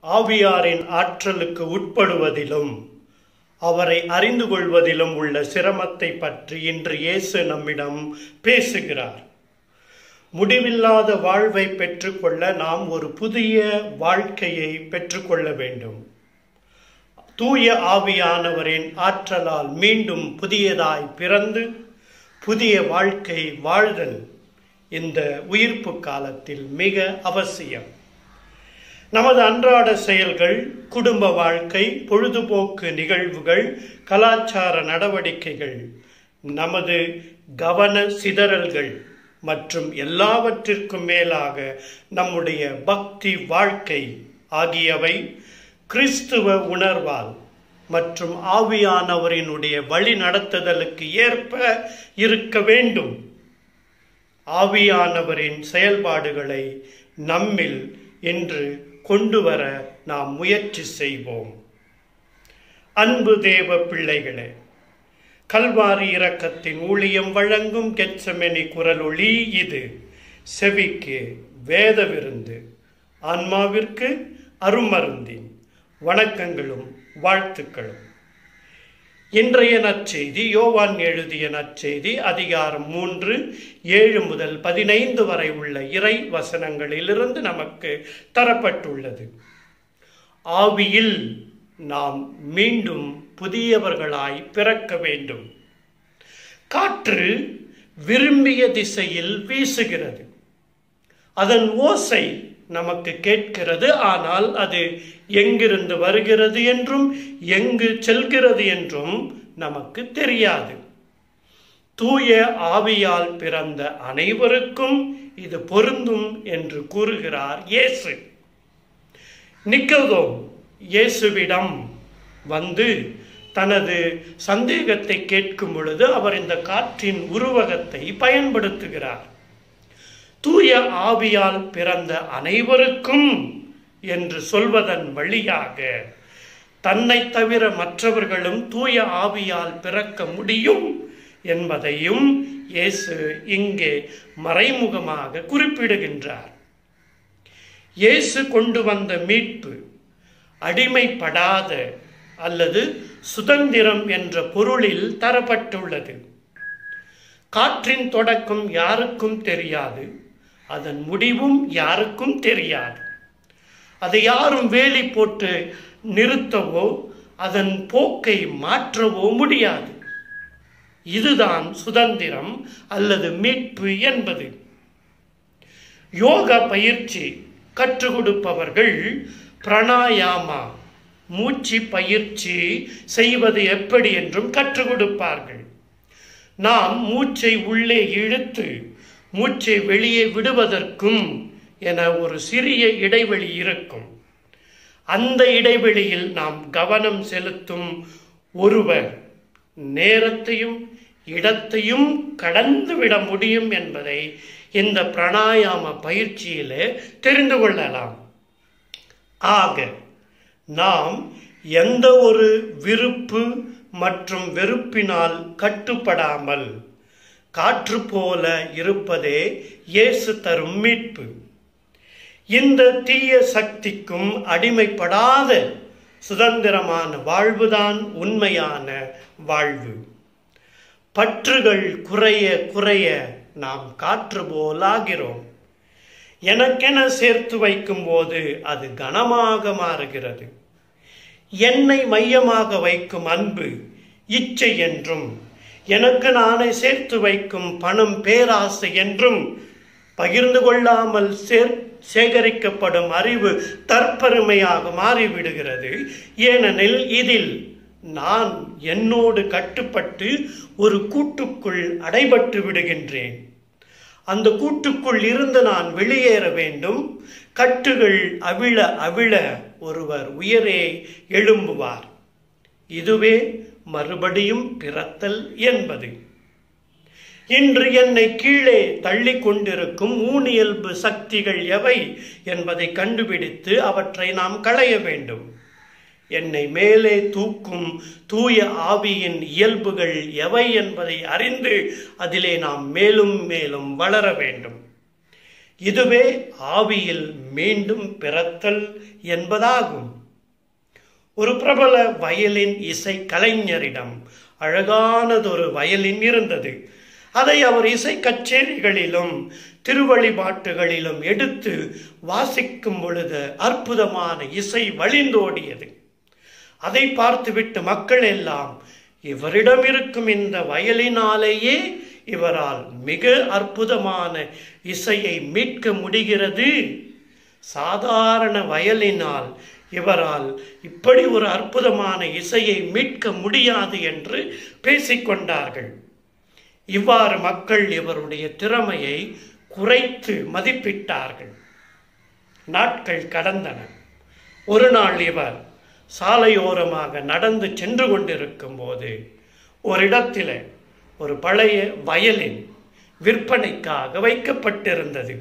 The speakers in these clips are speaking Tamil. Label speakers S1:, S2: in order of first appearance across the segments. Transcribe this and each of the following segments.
S1: ஆவியாரின் ஆற்றலுக்கு உட்படுவதிலும் அவரை அறிந்து கொள்வதிலும் உள்ள சிரமத்தை பற்றி இன்று இயேசு நம்மிடம் பேசுகிறார் முடிவில்லாத வாழ்வை பெற்றுக்கொள்ள நாம் ஒரு புதிய வாழ்க்கையை பெற்றுக்கொள்ள வேண்டும் தூய ஆவியானவரின் ஆற்றலால் மீண்டும் புதியதாய் பிறந்து புதிய வாழ்க்கை வாழ்தல் இந்த உயிர்ப்பு காலத்தில் மிக அவசியம் நமது அன்றாட செயல்கள் குடும்ப வாழ்க்கை பொழுதுபோக்கு நிகழ்வுகள் கலாச்சார நடவடிக்கைகள் நமது கவன சிதறல்கள் மற்றும் எல்லாவற்றிற்கும் மேலாக நம்முடைய பக்தி வாழ்க்கை ஆகியவை கிறிஸ்துவ உணர்வால் மற்றும் ஆவியானவரினுடைய வழி நடத்துதலுக்கு ஏற்ப இருக்க வேண்டும் ஆவியானவரின் செயல்பாடுகளை நம்மில் இன்று கொண்டு வர நாம் முயற்சி செய்வோம் அன்பு தேவ பிள்ளைகளே கல்வாரி இரக்கத்தின் ஊழியம் வழங்கும் கெச்சமெனி குரலொளி இது செவிக்கு வேத விருந்து ஆன்மாவிற்கு அருமருந்தின் வணக்கங்களும் வாழ்த்துக்களும் இன்றைய நற்செய்தி யோவான் எழுதிய நற்செய்தி அதிகாரம் மூன்று ஏழு முதல் பதினைந்து வரை உள்ள இறை வசனங்களிலிருந்து நமக்கு தரப்பட்டுள்ளது ஆவியில் நாம் மீண்டும் புதியவர்களாய் பிறக்க வேண்டும் காற்று விரும்பிய திசையில் வீசுகிறது அதன் ஓசை நமக்கு கேட்கிறது ஆனால் அது எங்கிருந்து வருகிறது என்றும் எங்கு செல்கிறது என்றும் நமக்கு தெரியாது தூய ஆவியால் பிறந்த அனைவருக்கும் இது பொருந்தும் என்று கூறுகிறார் இயேசு நிக்கதோ இயேசுவிடம் வந்து தனது சந்தேகத்தை கேட்கும் பொழுது அவர் இந்த காற்றின் உருவகத்தை பயன்படுத்துகிறார் தூய ஆவியால் பிறந்த அனைவருக்கும் என்று சொல்வதன் வழியாக தன்னை தவிர மற்றவர்களும் தூய ஆவியால் பிறக்க முடியும் என்பதையும் இயேசு இங்கே மறைமுகமாக குறிப்பிடுகின்றார் இயேசு கொண்டு வந்த மீட்பு அடிமைப்படாத அல்லது சுதந்திரம் என்ற பொருளில் தரப்பட்டுள்ளது காற்றின் தொடக்கம் யாருக்கும் தெரியாது அதன் முடிவும் யாருக்கும் தெரியாது அதை யாரும் வேலி போட்டு நிறுத்தவோ அதன் போக்கை மாற்றவோ முடியாது இதுதான் சுதந்திரம் அல்லது மீட்பு என்பது யோக பயிற்சி கற்றுக் கொடுப்பவர்கள் பிரணாயாமா மூச்சு பயிற்சி செய்வது எப்படி என்றும் கற்றுக் கொடுப்பார்கள் நாம் மூச்சை உள்ளே இழுத்து மூச்சை வெளியே விடுவதற்கும் என ஒரு சிறிய இடைவெளி இருக்கும் அந்த இடைவெளியில் நாம் கவனம் செலுத்தும் ஒருவர் நேரத்தையும் இடத்தையும் கடந்து விட முடியும் என்பதை இந்த பிராணாயாம பயிற்சியிலே தெரிந்து கொள்ளலாம் ஆக நாம் எந்த ஒரு விருப்பு மற்றும் வெறுப்பினால் கட்டுப்படாமல் காற்று போல இருப்பதே இயேசு தரும் மீட்பு இந்த தீய சக்திக்கும் அடிமைப்படாத சுதந்திரமான வாழ்வுதான் உண்மையான வாழ்வு பற்றுகள் குறைய குறைய நாம் காற்று போலாகிறோம் எனக்கென சேர்த்து வைக்கும் போது அது கனமாக மாறுகிறது என்னை மையமாக வைக்கும் அன்பு இச்சை என்றும் எனக்கு நானே சேர்த்து வைக்கும் பணம் பேராசை என்றும் பகிர்ந்து கொள்ளாமல் சேர் சேகரிக்கப்படும் அறிவு தற்பெருமையாக மாறிவிடுகிறது ஏனெனில் இதில் நான் என்னோடு கட்டுப்பட்டு ஒரு கூட்டுக்குள் அடைபட்டு விடுகின்றேன் அந்த கூட்டுக்குள் இருந்து நான் வெளியேற வேண்டும் கட்டுகள் அவிழ அவிழ ஒருவர் உயரே எழும்புவார் இதுவே மறுபடியும் பிறத்தல் என்பது இன்று என்னை கீழே தள்ளி கொண்டிருக்கும் ஊனியல்பு சக்திகள் எவை என்பதை கண்டுபிடித்து அவற்றை நாம் களைய வேண்டும் என்னை மேலே தூக்கும் தூய ஆவியின் இயல்புகள் எவை என்பதை அறிந்து அதிலே நாம் மேலும் மேலும் வளர வேண்டும் இதுவே ஆவியில் மீண்டும் பிறத்தல் என்பதாகும் ஒரு பிரபல வயலின் இசை கலைஞரிடம் அழகானதொரு வயலின் இருந்தது அதை அவர் இசை கச்சேரிகளிலும் திருவழிபாட்டுகளிலும் எடுத்து வாசிக்கும் பொழுது அற்புதமான இசை வழிந்தோடியது அதை பார்த்துவிட்டு மக்கள் எல்லாம் இவரிடம் இருக்கும் இந்த வயலினாலேயே இவரால் மிக அற்புதமான இசையை மீட்க முடிகிறது சாதாரண வயலினால் இவரால் இப்படி ஒரு அற்புதமான இசையை மீட்க முடியாது என்று பேசிக்கொண்டார்கள் இவ்வாறு மக்கள் இவருடைய திறமையை குறைத்து மதிப்பிட்டார்கள் நாட்கள் கடந்தன ஒரு நாள் இவர் சாலையோரமாக நடந்து சென்று கொண்டிருக்கும் போது ஒரு இடத்தில் ஒரு பழைய வயலின் விற்பனைக்காக வைக்கப்பட்டிருந்தது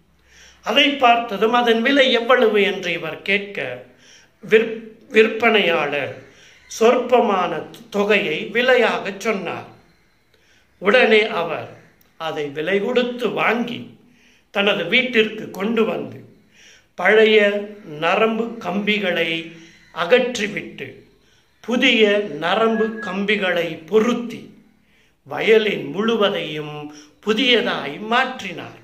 S1: அதை பார்த்ததும் அதன் விலை எவ்வளவு என்று இவர் கேட்க விற் விற்பனையாளர் சொற்பமான தொகையை விலையாக சொன்னார் உடனே அவர் அதை விலை கொடுத்து வாங்கி தனது வீட்டிற்கு கொண்டு வந்து பழைய நரம்பு கம்பிகளை அகற்றிவிட்டு புதிய நரம்பு கம்பிகளை பொருத்தி வயலின் முழுவதையும் புதியதாய் மாற்றினார்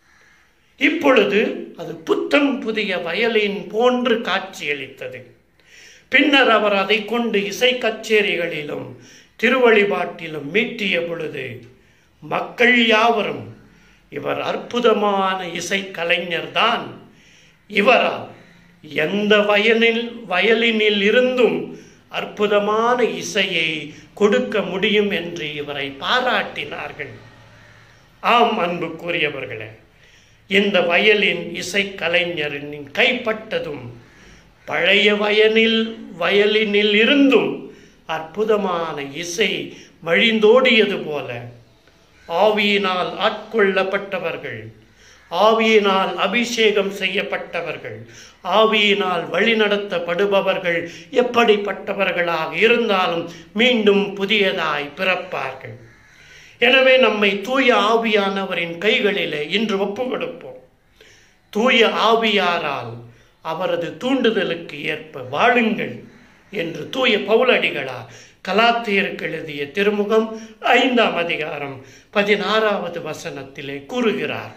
S1: இப்பொழுது அது புத்தம் புதிய வயலின் போன்று காட்சியளித்தது பின்னர் அவர் அதை கொண்டு இசை கச்சேரிகளிலும் திருவழிபாட்டிலும் மீட்டிய பொழுது மக்கள் யாவரும் இவர் அற்புதமான இசை கலைஞர்தான் இவரால் எந்த வயலில் வயலினில் இருந்தும் அற்புதமான இசையை கொடுக்க முடியும் என்று இவரை பாராட்டினார்கள் ஆம் அன்புக்குரியவர்களே இந்த வயலின் இசை கலைஞரின் கைப்பட்டதும் பழைய வயலில் வயலினில் இருந்தும் அற்புதமான இசை வழிந்தோடியது போல ஆவியினால் ஆட்கொள்ளப்பட்டவர்கள் ஆவியினால் அபிஷேகம் செய்யப்பட்டவர்கள் ஆவியினால் வழிநடத்தப்படுபவர்கள் எப்படிப்பட்டவர்களாக இருந்தாலும் மீண்டும் புதியதாய் பிறப்பார்கள் எனவே நம்மை தூய ஆவியானவரின் கைகளிலே இன்று ஒப்பு கொடுப்போம் தூய ஆவியாரால் அவரது தூண்டுதலுக்கு ஏற்ப வாழுங்கள் என்று தூய பவுலடிகளார் கலாத்தியருக்கு எழுதிய திருமுகம் ஐந்தாம் அதிகாரம் பதினாறாவது வசனத்திலே கூறுகிறார்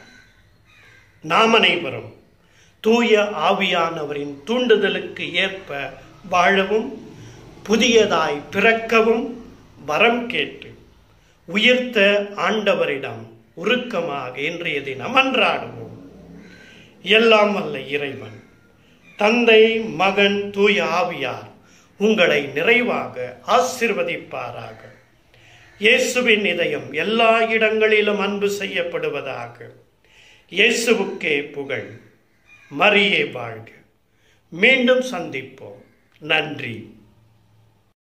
S1: நாம் அனைவரும் தூய ஆவியானவரின் தூண்டுதலுக்கு ஏற்ப வாழவும் புதியதாய் பிறக்கவும் வரம் கேட்டு உயிர்த்த ஆண்டவரிடம் உருக்கமாக இன்றைய தினம் அன்றாடுவோம் எல்லாம் வல்ல இறைவன் தந்தை மகன் தூய ஆவியார் உங்களை நிறைவாக ஆசிர்வதிப்பாராக இயேசுவின் இதயம் எல்லா இடங்களிலும் அன்பு செய்யப்படுவதாக இயேசுவுக்கே புகழ் மரியே வாழ்க மீண்டும் சந்திப்போம் நன்றி